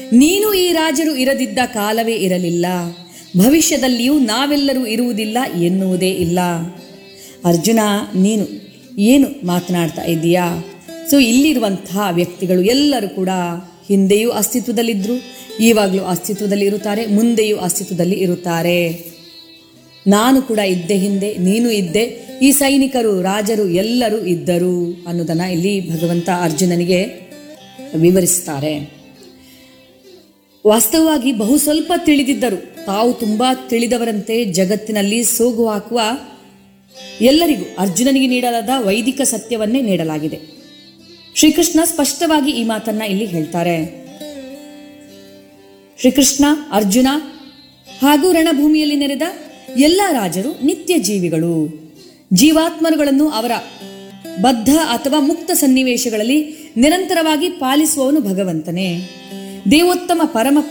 ನೀನು ಈ ರಾಜರು ಇರದಿದ್ದ ಕಾಲವೇ ಇರಲಿಲ್ಲ ಭವಿಷ್ಯದಲ್ಲಿಯೂ ನಾವೆಲ್ಲರೂ ಇರುವುದಿಲ್ಲ ಎನ್ನುವುದೇ ಇಲ್ಲ ಅರ್ಜುನ ನೀನು ಏನು ಮಾತನಾಡ್ತಾ ಇದ್ದೀಯಾ ಸೊ ಇಲ್ಲಿರುವಂತಹ ವ್ಯಕ್ತಿಗಳು ಎಲ್ಲರೂ ಕೂಡ ಹಿಂದೆಯೂ ಅಸ್ತಿತ್ವದಲ್ಲಿದ್ದರು ಈವಾಗಲೂ ಅಸ್ತಿತ್ವದಲ್ಲಿ ಇರುತ್ತಾರೆ ಮುಂದೆಯೂ ಅಸ್ತಿತ್ವದಲ್ಲಿ ಇರುತ್ತಾರೆ ನಾನು ಕೂಡ ಇದ್ದೆ ಹಿಂದೆ ನೀನು ಇದ್ದೆ ಈ ಸೈನಿಕರು ರಾಜರು ಎಲ್ಲರೂ ಇದ್ದರು ಅನ್ನೋದನ್ನು ಇಲ್ಲಿ ಭಗವಂತ ಅರ್ಜುನನಿಗೆ ವಿವರಿಸ್ತಾರೆ ವಾಸ್ತವವಾಗಿ ಬಹು ಸ್ವಲ್ಪ ತಿಳಿದಿದ್ದರು ತಾವು ತುಂಬ ತಿಳಿದವರಂತೆ ಜಗತ್ತಿನಲ್ಲಿ ಸೋಗು ಹಾಕುವ ಎಲ್ಲರಿಗೂ ಅರ್ಜುನನಿಗೆ ನೀಡಲಾದ ವೈದಿಕ ಸತ್ಯವನ್ನೇ ನೀಡಲಾಗಿದೆ ಶ್ರೀಕೃಷ್ಣ ಸ್ಪಷ್ಟವಾಗಿ ಈ ಮಾತನ್ನ ಇಲ್ಲಿ ಹೇಳ್ತಾರೆ ಶ್ರೀಕೃಷ್ಣ ಅರ್ಜುನ ಹಾಗೂ ರಣಭೂಮಿಯಲ್ಲಿ ನೆರೆದ ಎಲ್ಲ ರಾಜರು ನಿತ್ಯ ಜೀವಿಗಳು ಜೀವಾತ್ಮರುಗಳನ್ನು ಅವರ ಬದ್ಧ ಅಥವಾ ಮುಕ್ತ ಸನ್ನಿವೇಶಗಳಲ್ಲಿ ನಿರಂತರವಾಗಿ ಪಾಲಿಸುವವನು ಭಗವಂತನೇ ದೇವೋತ್ತಮ ಪರಮ